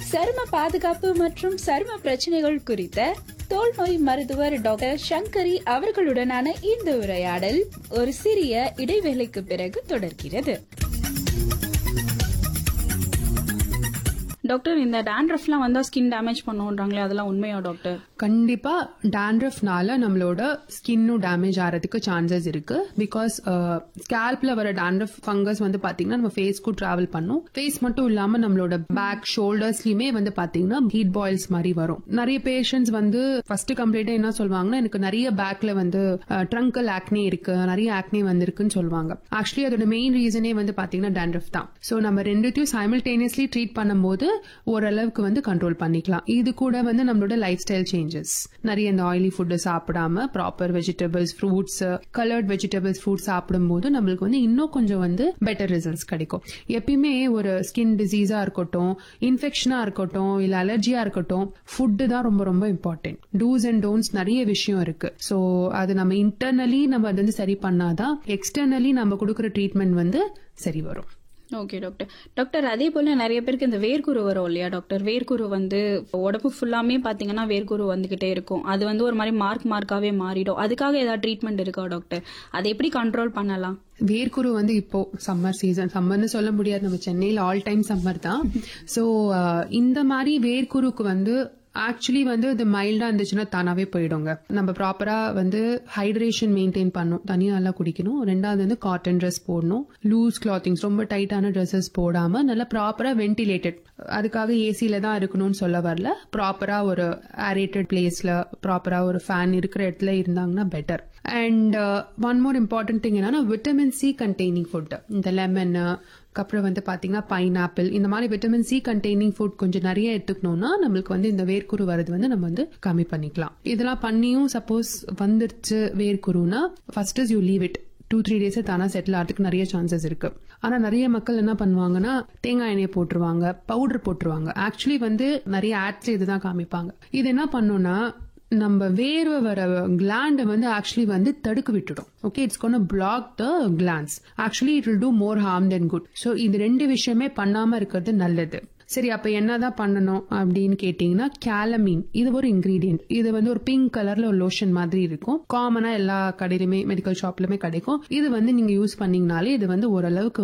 சரும பாதுகாப்பு மற்றும் சரும பிரச்சனைகள் குறித்த தோல்நோய் மருத்துவர் டாக்டர் சங்கரி அவர்களுடனான இந்த உரையாடல் ஒரு சிறிய இடைவேளைக்கு பிறகு தொடர்கிறது டாக்டர் இந்த டேண்ட்ரஃப்லாம் வந்தா ஸ்கின் டேமேஜ் பண்ணுன்றாங்களே அதெல்லாம் உண்மையா டாக்டர் கண்டிப்பா டேண்ட்ரஃப்னால நம்மளோட ஸ்கின்னும் டேமேஜ் ஆகிறதுக்கு சான்சஸ் இருக்கு பிகாஸ் ஸ்கேல்ப்ல வர டேண்ட்ரஃப் ஃபங்கஸ் வந்து பாத்தீங்கன்னா நம்ம ஃபேஸ்க்கும் டிராவல் பண்ணும் ஃபேஸ் மட்டும் இல்லாம நம்மளோட பேக் ஷோல்டர்ஸ்லயுமே வந்து பாத்தீங்கன்னா ஹீட் பாயில்ஸ் மாதிரி வரும் நிறைய பேஷண்ட்ஸ் வந்து ஃபர்ஸ்ட் கம்ப்ளீட்டா என்ன சொல்லுவாங்கன்னா எனக்கு நிறைய பேக்ல வந்து ட்ரங்கல் ஆக்னே இருக்கு நிறைய ஆக்னே வந்திருக்குன்னு சொல்லுவாங்க ஆக்சுவலி அதோட மெயின் ரீசனே வந்து பாத்தீங்கன்னா டேண்ட்ரஃப் தான் சோ நம்ம ரெண்டுத்தையும் சைமல்டேனியஸ்லி ட்ரீட் பண்ணும்போது ஓரளவுக்கு வந்து கண்ட்ரோல் பண்ணிக்கலாம் இது கூட வந்து நம்மளோட லைஃப் ஸ்டைல் சேஞ்சஸ் நிறைய இந்த ஆயிலி ஃபுட்டு சாப்பிடாம proper vegetables fruits coloured vegetables fruits சாப்பிடும்போது நம்மளுக்கு வந்து இன்னும் கொஞ்சம் வந்து பெட்டர் ரிசல்ட்ஸ் கிடைக்கும் எப்பயுமே ஒரு ஸ்கின் டிசீஸா இருக்கட்டும் இன்ஃபெக்ஷனா இருக்கட்டும் இல்ல அலர்ஜியா இருக்கட்டும் ஃபுட்டு தான் ரொம்ப ரொம்ப இம்பார்ட்டன்ட் டூஸ் அண்ட் டோன்ட்ஸ் நிறைய விஷயம் இருக்கு ஸோ அது நம்ம இன்டர்னலி நம்ம அது வந்து சரி பண்ணாதான் எக்ஸ்டர்னலி நம்ம கொடுக்குற ட்ரீட்மெண்ட் வந்து சரி வரும் ஓகே டாக்டர் டாக்டர் அதே போல நிறைய பேருக்கு இந்த வேர்க்குரு வரும் இல்லையா டாக்டர் வேர்க்குரு வந்து உடம்பு ஃபுல்லாமே பாத்தீங்கன்னா வேர்க்குரு வந்துகிட்டே இருக்கும் அது வந்து ஒரு மாதிரி மார்க் மார்க்காவே மாறிடும் அதுக்காக ஏதாவது ட்ரீட்மெண்ட் இருக்கா டாக்டர் அதை எப்படி கண்ட்ரோல் பண்ணலாம் வேர்க்குரு வந்து இப்போ சம்மர் சீசன் சம்மர்னு சொல்ல முடியாது நம்ம சென்னையில் ஆல் டைம் சம்மர் தான் ஸோ இந்த மாதிரி வேர்க்குருக்கு வந்து ஆக்சுவலி வந்து இது மைல்டா இருந்துச்சுன்னா தானாவே போயிடுங்க நம்ம ப்ராப்பரா வந்து ஹைட்ரேஷன் மெயின்டைன் பண்ணும் தனியா நல்லா குடிக்கணும் ரெண்டாவது வந்து காட்டன் ட்ரெஸ் போடணும் லூஸ் கிளாத்திங்ஸ் ரொம்ப டைட்டான ட்ரெஸ்ஸஸ் போடாம நல்லா ப்ராப்பரா வென்டிலேட்டட் அதுக்காக ஏசில தான் இருக்கணும்னு சொல்ல வரல ப்ராப்பரா ஒரு ஏரேட்டட் பிளேஸ்ல ப்ராப்பரா ஒரு ஃபேன் இருக்கிற இடத்துல இருந்தாங்கன்னா better and one more important thing என்னன்னா விட்டமின் சி கண்டெய்னிங் ஃபுட் இந்த லெமன் அப்புறம் வந்து பாத்தீங்கன்னா பைனாப்பிள் இந்த மாதிரி விட்டமின் சி கண்டெய்னிங் ஃபுட் கொஞ்சம் நிறைய எடுத்துக்கணும்னா நம்மளுக்கு வந்து இந்த வேர்க்குரு வரது வந்து நம்ம வந்து கம்மி பண்ணிக்கலாம் இதெல்லாம் பண்ணியும் சப்போஸ் வந்துருச்சு வேர்க்குருனா first is you leave it two three days தானா செட்டில் ஆகிறதுக்கு நிறைய சான்சஸ் இருக்கு ஆனா நிறைய மக்கள் என்ன பண்ணுவாங்கன்னா தேங்காய் எண்ணெய் போட்டுருவாங்க பவுடர் போட்டுருவாங்க ஆக்சுவலி வந்து நிறைய ஆட்ஸ்ல இதுதான் காமிப்பாங்க இது என்ன பண்ணும்னா நம்ம வேர்வை வர கிளாண்ட வந்து ஆக்சுவலி வந்து தடுக்க விட்டுடும் okay it's gonna block the glands actually it will do more harm then good so இது ரெண்டு விஷயமே பண்ணாம இருக்கிறது நல்லது சரி அப்ப என்னதான் பண்ணணும் அப்படின்னு கேட்டீங்கன்னா கேலமீன் இது ஒரு இன்கிரீடியன்ட் இது வந்து ஒரு பிங்க் கலர்ல ஒரு லோஷன் மாதிரி இருக்கும் காமனா எல்லா கடையிலுமே மெடிக்கல் ஷாப்லயுமே கிடைக்கும் இது வந்து நீங்க யூஸ் பண்ணீங்கனாலே இது வந்து ஓரளவுக்கு